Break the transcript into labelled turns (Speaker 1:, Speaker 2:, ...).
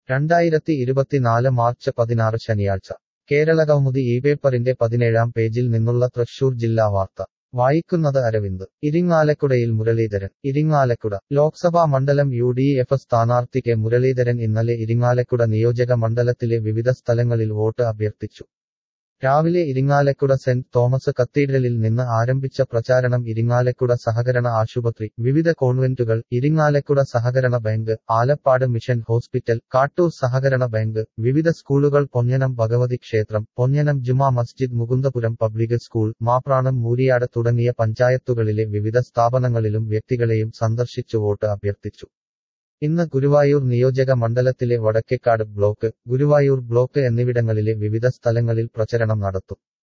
Speaker 1: രണ്ടായിരത്തി ഇരുപത്തിനാല് മാർച്ച് പതിനാറ് ശനിയാഴ്ച കേരളകൗമുദി ഈ പേപ്പറിന്റെ പതിനേഴാം പേജിൽ നിന്നുള്ള തൃശൂർ ജില്ലാ വാർത്ത വായിക്കുന്നത് അരവിന്ദ് ഇരിങ്ങാലക്കുടയിൽ മുരളീധരൻ ഇരിങ്ങാലക്കുട ലോക്സഭാ മണ്ഡലം യു ഡി എഫ് സ്ഥാനാർത്ഥി കെ മുരളീധരൻ ഇന്നലെ ഇരിങ്ങാലക്കുട നിയോജക മണ്ഡലത്തിലെ വിവിധ സ്ഥലങ്ങളിൽ വോട്ട് അഭ്യർത്ഥിച്ചു രാവിലെ ഇരിങ്ങാലക്കുട സെന്റ് തോമസ് കത്തീഡ്രലിൽ നിന്ന് ആരംഭിച്ച പ്രചാരണം ഇരിങ്ങാലക്കുട സഹകരണ ആശുപത്രി വിവിധ കോൺവെന്റുകൾ ഇരിങ്ങാലക്കുട സഹകരണ bank Alappad mission hospital Kattoor സഹകരണ ബാങ്ക് വിവിധ സ്കൂളുകൾ പൊന്നനം ഭഗവതി ക്ഷേത്രം പൊന്നനം ജുമാ മസ്ജിദ് മുകുന്ദപുരം പബ്ലിക് സ്കൂൾ മാപ്രാണം മൂരിയാട് തുടങ്ങിയ പഞ്ചായത്തുകളിലെ വിവിധ സ്ഥാപനങ്ങളിലും വ്യക്തികളെയും സന്ദർശിച്ചു വോട്ട് അഭ്യർത്ഥിച്ചു ഇന്ന് ഗുരുവായൂർ നിയോജക മണ്ഡലത്തിലെ വടക്കേക്കാട് ബ്ലോക്ക് ഗുരുവായൂർ ബ്ലോക്ക് എന്നിവിടങ്ങളിലെ വിവിധ സ്ഥലങ്ങളിൽ പ്രചരണം നടത്തും